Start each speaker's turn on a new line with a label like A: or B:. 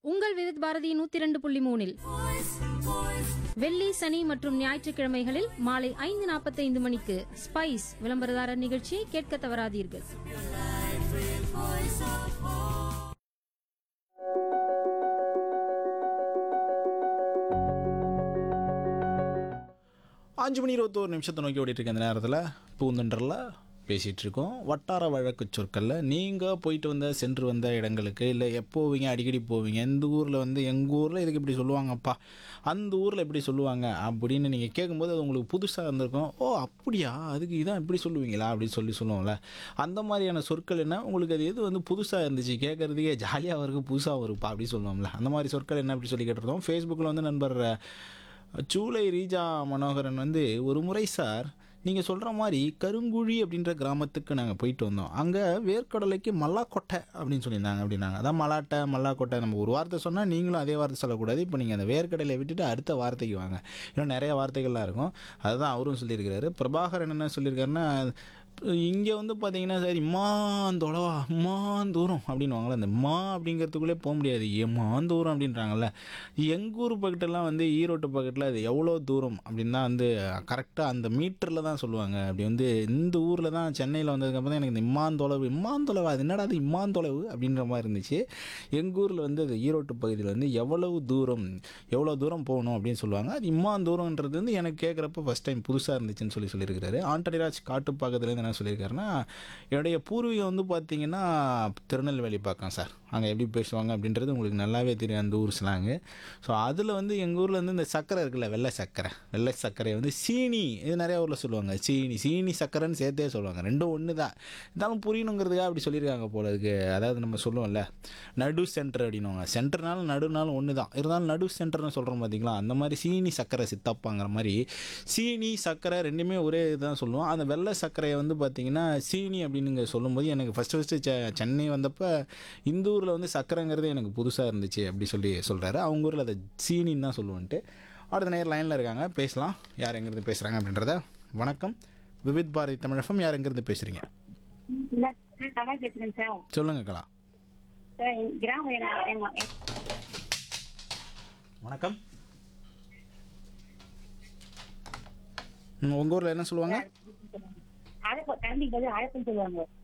A: உங்கள் விவித் பாரதி நூத்தி இரண்டு புள்ளி மூணில் வெள்ளி சனி மற்றும் ஞாயிற்றுக்கிழமைகளில் மாலை ஐந்து நாற்பத்தைந்து மணிக்கு ஸ்பைஸ் விளம்பரதாரர் நிகழ்ச்சியை கேட்க தவறாதீர்கள்
B: அஞ்சு மணி இருபத்தோரு நிமிஷத்தை நோக்கி ஓடிட்டு இருக்க இந்த நேரத்தில் பூந்தண்டரில் பேசிகிட்டு இருக்கோம் வட்டார வழக்கு சொற்களில் நீங்கள் போயிட்டு வந்த சென்று வந்த இடங்களுக்கு இல்லை எப்போ போவீங்க அடிக்கடி போவீங்க இந்த ஊரில் வந்து எங்கள் ஊரில் இதுக்கு இப்படி சொல்லுவாங்கப்பா அந்த ஊரில் இப்படி சொல்லுவாங்க அப்படின்னு நீங்கள் கேட்கும்போது அது உங்களுக்கு புதுசாக இருந்திருக்கும் ஓ அப்படியா அதுக்கு இதான் இப்படி சொல்லுவீங்களா அப்படின்னு சொல்லி சொல்லுவோம்ல அந்த மாதிரியான சொற்கள் என்ன உங்களுக்கு அது எது வந்து புதுசாக இருந்துச்சு கேட்குறதுக்கே ஜாலியாக இருக்குது புதுசாக வருப்பா அப்படி சொல்லுவோம்ல அந்த மாதிரி சொற்கள் என்ன அப்படி சொல்லி கேட்டிருந்தோம் ஃபேஸ்புக்கில் வந்து நண்பர் சூளை ரீஜா மனோகரன் வந்து ஒரு முறை சார் நீங்கள் சொல்கிற மாதிரி கருங்குழி அப்படின்ற கிராமத்துக்கு நாங்கள் போயிட்டு வந்தோம் அங்கே வேர்க்கடலைக்கு மல்லாக்கொட்டை அப்படின்னு சொல்லியிருந்தாங்க அப்படின்னாங்க அதான் மலாட்டை மல்லாக்கொட்டை நம்ம ஒரு வார்த்தை சொன்னால் நீங்களும் அதே வார்த்தை சொல்லக்கூடாது இப்போ நீங்கள் அந்த வேர்க்கடலை விட்டுட்டு அடுத்த வார்த்தைக்கு வாங்க இன்னும் நிறைய வார்த்தைகள்லாம் இருக்கும் அதுதான் அவரும் சொல்லியிருக்கிறாரு பிரபாகரன் என்ன சொல்லியிருக்காருன்னா இங்கே வந்து பார்த்தீங்கன்னா சார் இம்மான் தொலைவா இம்மான் தூரம் அப்படின்னுவாங்களே அந்த மா அப்படிங்கிறதுக்குள்ளே போக முடியாது எம்மான் தூரம் அப்படின்றாங்கல்ல எங்கள் ஊர் பக்கத்துலாம் வந்து ஈரோட்டு பக்கத்தில் அது எவ்வளோ தூரம் அப்படின்னு தான் வந்து கரெக்டாக அந்த மீட்டரில் தான் சொல்லுவாங்க அப்படி வந்து இந்த ஊரில் தான் சென்னையில் வந்ததுக்கப்புறம் தான் எனக்கு இந்த இம்மான் தொலைவு இம்மான் தொலைவு அது என்னடா அது இம்மான் தொலைவு அப்படின்ற மாதிரி இருந்துச்சு எங்கள் ஊரில் வந்து அது ஈரோட்டு பகுதியில் வந்து எவ்வளவு தூரம் எவ்வளோ தூரம் போகணும் அப்படின்னு சொல்லுவாங்க அது இம்மான் தூரம்ன்றது வந்து எனக்கு கேட்குறப்ப ஃபஸ்ட் டைம் புதுசாக இருந்துச்சுன்னு சொல்லி சொல்லியிருக்கிறாரு ஆண்டனிராஜ் காட்டுப்பாக்கத்துலேருந்து என்ன சொல்லியிருக்காருன்னா என்னுடைய பூர்வீகம் வந்து பார்த்தீங்கன்னா திருநெல்வேலி பக்கம் சார் அங்கே எப்படி பேசுவாங்க அப்படின்றது உங்களுக்கு நல்லாவே தெரியும் அந்த ஊர் ஸ்லாங்கு ஸோ அதில் வந்து எங்கள் ஊரில் வந்து இந்த சர்க்கரை இருக்குல்ல வெள்ளை சர்க்கரை வெள்ளை சர்க்கரையை வந்து சீனி இது நிறைய ஊரில் சொல்லுவாங்க சீனி சீனி சர்க்கரைன்னு சேர்த்தே சொல்லுவாங்க ரெண்டும் ஒன்று தான் இருந்தாலும் புரியணுங்கிறதுக்காக அப்படி சொல்லியிருக்காங்க போல இருக்கு அதாவது நம்ம சொல்லுவோம்ல நடு சென்டர் அப்படின்னுவாங்க சென்டர்னாலும் நடுனாலும் ஒன்று தான் இருந்தாலும் நடு சென்டர்னு சொல்கிறோம் பார்த்தீங்களா அந்த மாதிரி சீனி சர்க்கரை சித்தப்பாங்கிற மாதிரி சீனி சர்க்கரை ரெண்டுமே ஒரே இதுதான் சொல்லுவோம் அந்த வெள்ளை சர்க்கரையை வந்து பார்த்தீங்கன்னா சீனி அப்படின்னு சொல்லும்போது எனக்கு ஃபஸ்ட்டு ஃபஸ்ட்டு செ சென்னை வந்தப்போ இந்த ஊரில் வந்து சர்க்கரைங்கிறது எனக்கு புதுசாக இருந்துச்சு அப்படி சொல்லி சொல்கிறாரு அவங்க ஊரில் அதை சீனின்னு தான் சொல்லுவோன்ட்டு அடுத்த நேரம் லைனில் இருக்காங்க பேசலாம் யார் எங்கேருந்து பேசுகிறாங்க அப்படின்றத வணக்கம் விவித் பாரதி தமிழகம் யார் எங்கேருந்து பேசுகிறீங்க
C: இல்ல, சார், கலா பேசுறேன் சார்
B: சொல்லுங்க கலா
C: சார் எங்க கிராமம் என்ன எங்க- எங்க-
B: வணக்கம் உங்கள் ஊரில் என்ன சொல்லுவாங்க
C: அழைப்பு தம்பிக்கு பதில் அழைப்புன்னு சொல்லுவாங்க